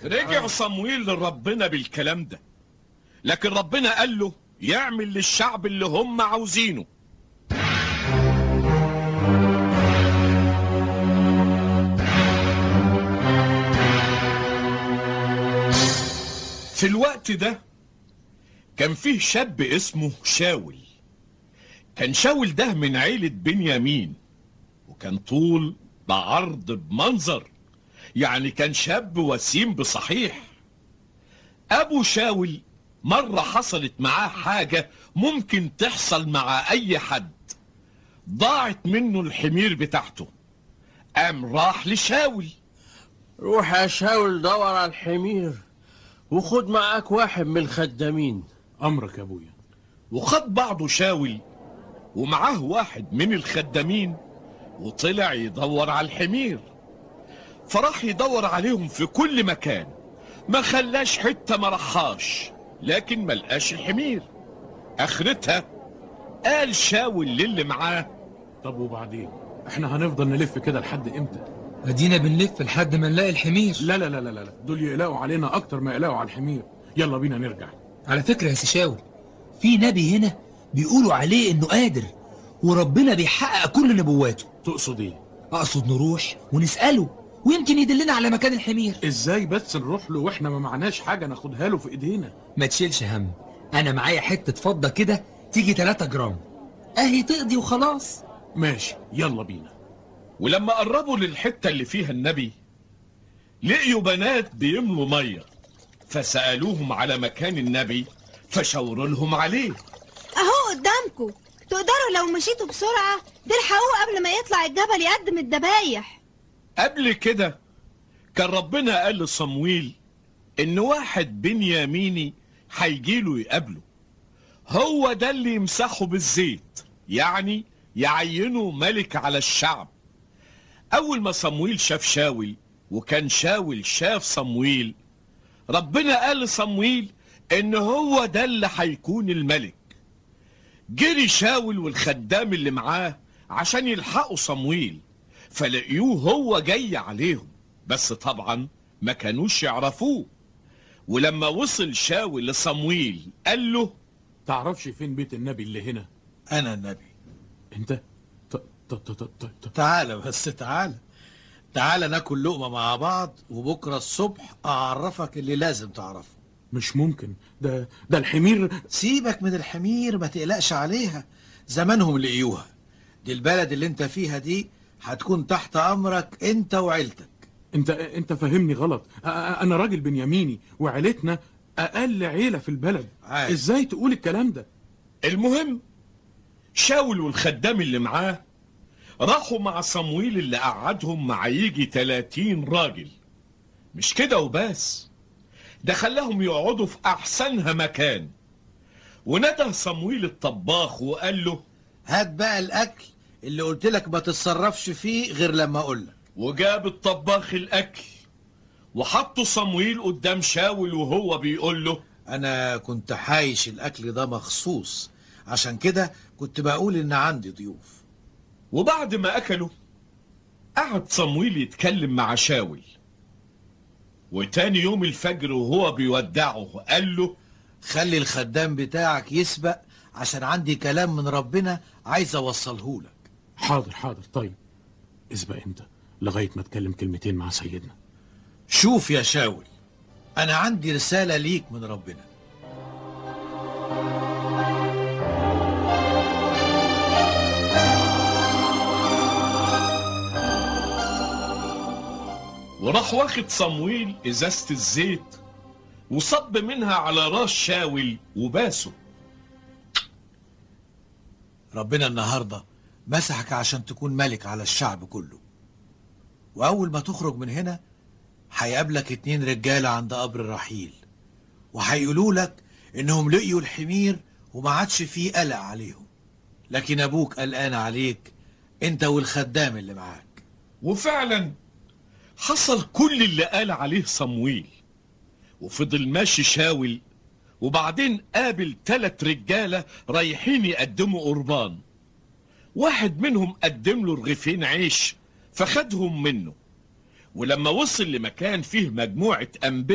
رجع صمويل لربنا بالكلام ده لكن ربنا قال له يعمل للشعب اللي هم عاوزينه في الوقت ده كان فيه شاب اسمه شاول كان شاول ده من عيلة بنيامين وكان طول بعرض بمنظر يعني كان شاب وسيم بصحيح ابو شاول مرة حصلت معاه حاجة ممكن تحصل مع اي حد ضاعت منه الحمير بتاعته قام راح لشاول روح يا شاول دور على الحمير وخد معاك واحد من الخدامين امرك يا ابويا وخد بعضه شاول ومعاه واحد من الخدامين وطلع يدور على الحمير فراح يدور عليهم في كل مكان ما خلاش حتة ما رحاش لكن ما لقاش الحمير اخرتها قال شاول للي معاه طب وبعدين احنا هنفضل نلف كده لحد امتى ادينا بنلف لحد ما نلاقي الحمير لا لا لا لا لا دول يقلقوا علينا اكتر ما يقلقوا على الحمير يلا بينا نرجع على فكرة يا سيشاول في نبي هنا بيقولوا عليه انه قادر وربنا بيحقق كل نبواته تقصد ايه اقصد نروح ونسأله ويمكن يدلنا على مكان الحمير ازاي بس نروح له واحنا ما معناش حاجة ناخدها له في ايدينا ما تشيلش هم انا معايا حتة فضة كده تيجي 3 جرام اهي تقضي وخلاص ماشي يلا بينا ولما قربوا للحتة اللي فيها النبي لقيوا بنات بيملوا مية فسألوهم على مكان النبي فشاوروا لهم عليه اهو قدامكم تقدروا لو مشيتوا بسرعة تلحقوه قبل ما يطلع الجبل يقدم الذبايح قبل كده كان ربنا قال لصمويل ان واحد بنياميني هيجيله يقابله هو ده اللي يمسحه بالزيت يعني يعينه ملك على الشعب اول ما صمويل شاف شاول وكان شاول شاف صمويل ربنا قال لصمويل ان هو ده اللي هيكون الملك جري شاول والخدام اللي معاه عشان يلحقوا صمويل فلقيوه هو جاي عليهم بس طبعا ما كانوش يعرفوه ولما وصل شاول لصمويل قال له تعرفش فين بيت النبي اللي هنا أنا النبي انت ط- ط- ط- ط- ط- ط- تعالى بس تعالى تعالى ناكل لقمة مع بعض وبكرة الصبح أعرفك اللي لازم تعرفه مش ممكن ده ده الحمير سيبك من الحمير ما تقلقش عليها زمانهم لقيوها دي البلد اللي انت فيها دي هتكون تحت أمرك انت وعيلتك انت انت فاهمني غلط أ- أ- انا راجل بنياميني وعيلتنا اقل عيلة في البلد عادي. ازاي تقول الكلام ده المهم شاول والخدام اللي معاه راحوا مع صمويل اللي قعدهم مع يجي 30 راجل مش كده وبس ده خلاهم يقعدوا في احسنها مكان ونده صمويل الطباخ وقال له هات بقى الأكل اللي قلت لك ما تتصرفش فيه غير لما أقول لك وجاب الطباخ الاكل وحطوا صمويل قدام شاول وهو بيقول له أنا كنت حايش الأكل ده مخصوص عشان كده كنت بقول إن عندي ضيوف وبعد ما أكلوا قعد صمويل يتكلم مع شاول وتاني يوم الفجر وهو بيودعه قال له خلي الخدام بتاعك يسبق عشان عندي كلام من ربنا عايز اوصله لك حاضر حاضر طيب اسبق انت لغاية ما اتكلم كلمتين مع سيدنا شوف يا شاول انا عندي رسالة ليك من ربنا وراح واخد صمويل ازازة الزيت وصب منها على راس شاول وباسه ربنا النهاردة مسحك عشان تكون ملك على الشعب كله واول ما تخرج من هنا هيقابلك اتنين رجالة عند قبر رحيل وهيقولوا لك انهم لقيوا الحمير وما عادش فيه قلق عليهم لكن ابوك قلقان عليك انت والخدام اللي معاك وفعلا حصل كل اللي قال عليه صمويل وفضل ماشي شاول وبعدين قابل تلات رجالة رايحين يقدموا قربان واحد منهم قدم له رغيفين عيش فخدهم منه ولما وصل لمكان فيه مجموعة أنبياء